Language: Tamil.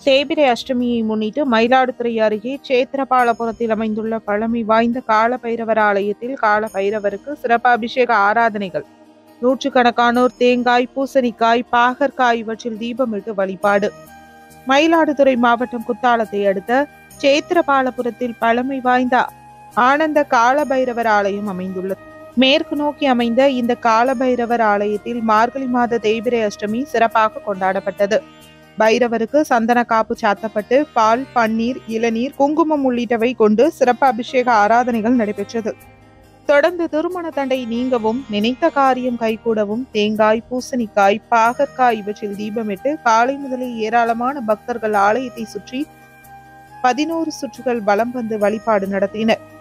தேய்பிரை அஷ்டமியை முன்னிட்டு மயிலாடுதுறை அருகே சேத்திரபாலபுரத்தில் அமைந்துள்ள பழமை வாய்ந்த கால பைரவர் ஆலயத்தில் கால பைரவருக்கு சிறப்பு அபிஷேக ஆராதனைகள் நூற்றுக்கணக்கானோர் தேங்காய் பூசணிக்காய் பாகற்காய் இவற்றில் தீபமிட்டு வழிபாடு மயிலாடுதுறை மாவட்டம் குத்தாலத்தை அடுத்த சேத்திரபாலபுரத்தில் பழமை வாய்ந்த ஆனந்த காலபைரவர் ஆலயம் அமைந்துள்ளது மேற்கு நோக்கி அமைந்த இந்த காலபைரவர் ஆலயத்தில் மார்கழி மாத தேய்பிரை அஷ்டமி சிறப்பாக கொண்டாடப்பட்டது பைரவருக்கு சந்தன காப்பு சாத்தப்பட்டு பால் பன்னீர் இளநீர் குங்குமம் உள்ளிட்டவை கொண்டு சிறப்பு அபிஷேக ஆராதனைகள் நடைபெற்றது தொடர்ந்து திருமண தண்டை நீங்கவும் நினைத்த காரியம் கைகூடவும் தேங்காய் பூசணிக்காய் பாகற்காய் இவற்றில் தீபமிட்டு காலை முதலே ஏராளமான பக்தர்கள் ஆலயத்தை சுற்றி பதினோரு சுற்றுகள் வலம் வந்து வழிபாடு நடத்தினர்